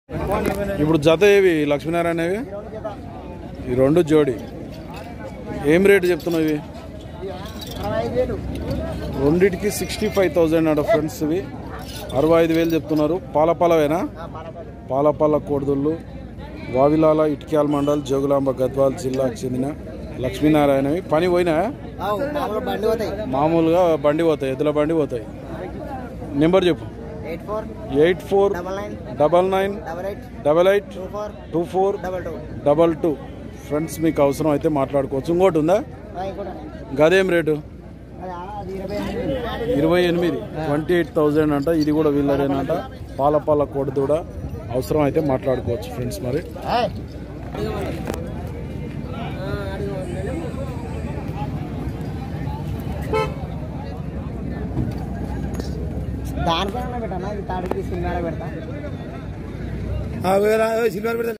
ఇప్పుడు జత ఏవి లక్ష్మీనారాయణవి ఈ రెండు జోడి ఏం రేటు చెప్తున్నావు ఇవి రెండిటికి సిక్స్టీ ఫైవ్ థౌజండ్ అట ఫ్రెండ్స్ ఇవి అరవై ఐదు వేలు చెప్తున్నారు పాలపాలవేనా పాలపాల కోడదుళ్ళు వావిలాల ఇటుక్యాల మండల్ జోగులాంబ గద్వాల్ జిల్లాకు చెందిన లక్ష్మీనారాయణవి పని పోయినా బండి పోతాయి మామూలుగా బండి పోతాయి ఎద్దుల బండి పోతాయి నెంబర్ చెప్పు eight four eight four double nine double nine double eight double eight two four two four double two double two friends మీకు అవసరం అయితే మాట్లాడుకోవచ్చు ఇంకోటి ఉందా ఇంకోటి గదేం రేటు అది అది ఇరవై ఎనిమిది ఇరవై ఎనిమిది ట్వంటీ ఎయిట్ థౌజండ్ అంట ఇది కూడా వీళ్ళదేనంట పాల పాల కోడి దూడ అవసరం అయితే మాట్లాడుకోవచ్చు ఫ్రెండ్స్ మరి దానిపైన పెట్టానా ఇది తాడికి సినిమా పెడతా సిల్వర్ పెడతా